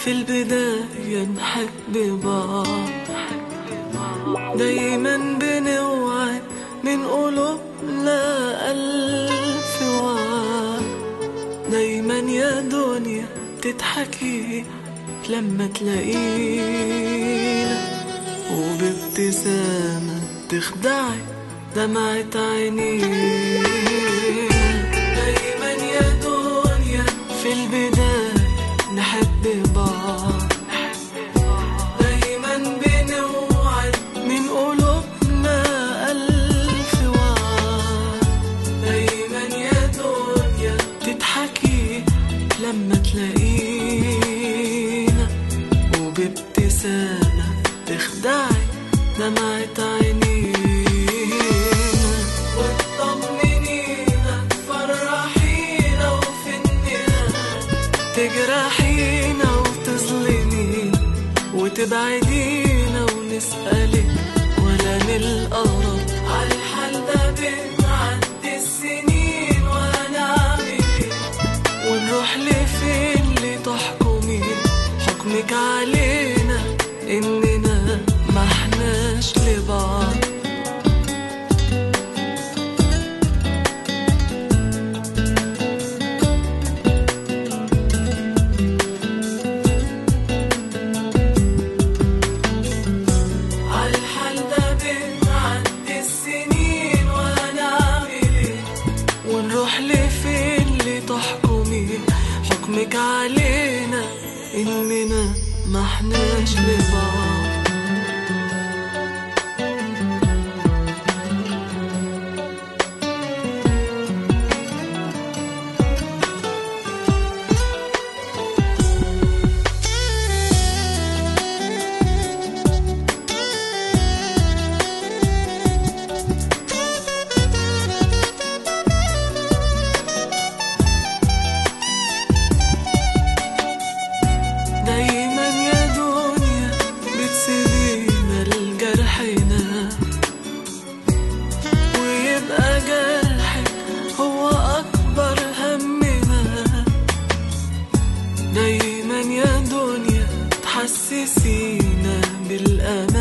في البداية نحب بعض دايما بنوعد من قلوبنا ألف وعد دايما يا دنيا تضحكي لما تلاقينا وبابتسامة تخدعي دمعة عينينا دايما يا دنيا في البداية نحب بعض دايما بنوعد من قلوبنا ألف وعد دايما يا دنيا تضحكي لما تلاقينا وبابتسامة تخدعي دمعة عينينا وتطمنينا تفرحينا وفي النهاية تجرحينا وتظلمينا وتبعدينا ونسألك ولا نلقى رد عالحال ده بنعدي السنين وهنعمل ايه ونروح لفين لتحكمي حكمك علينا اننا ما احناش لبعض عالحال ده بنعدي السنين وهنعمل ايه ونروح لفين لتحكمي حكمك علينا اننا ما احناش لبعض دايما يا دنيا بتسيبينا لجرحنا ويبقى جرحك هو أكبر همنا دايما يا دنيا تحسسينا بالأمان